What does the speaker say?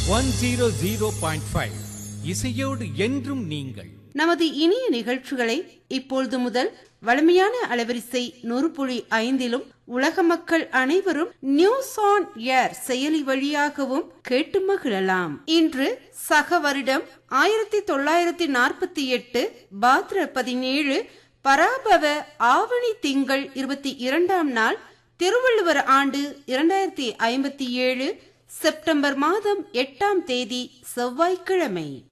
one zero zero point five இசையோடு என்றும் நீங்கள் நமது இனிய நிகழ்ச்சிகளை இப்பொழுது முதல் வலிமையான அலைவரிசை நூறு புள்ளி ஐந்திலும் உலக மக்கள் அனைவரும் நியூஸ் ஆன் ஏர் செயலி வழியாகவும் கேட்டு மகிழலாம் இன்று சக வருடம் ஆயிரத்தி தொள்ளாயிரத்தி நாற்பத்தி எட்டு பாத்ர பதினேழு பராபவ ஆவணி திங்கள் இருபத்தி இரண்டாம் நாள் திருவள்ளுவர் ஆண்டு இரண்டாயிரத்தி ஐம்பத்தி ஏழு செப்டம்பர் மாதம் எட்டாம் தேதி செவ்வாய்க்கிழமை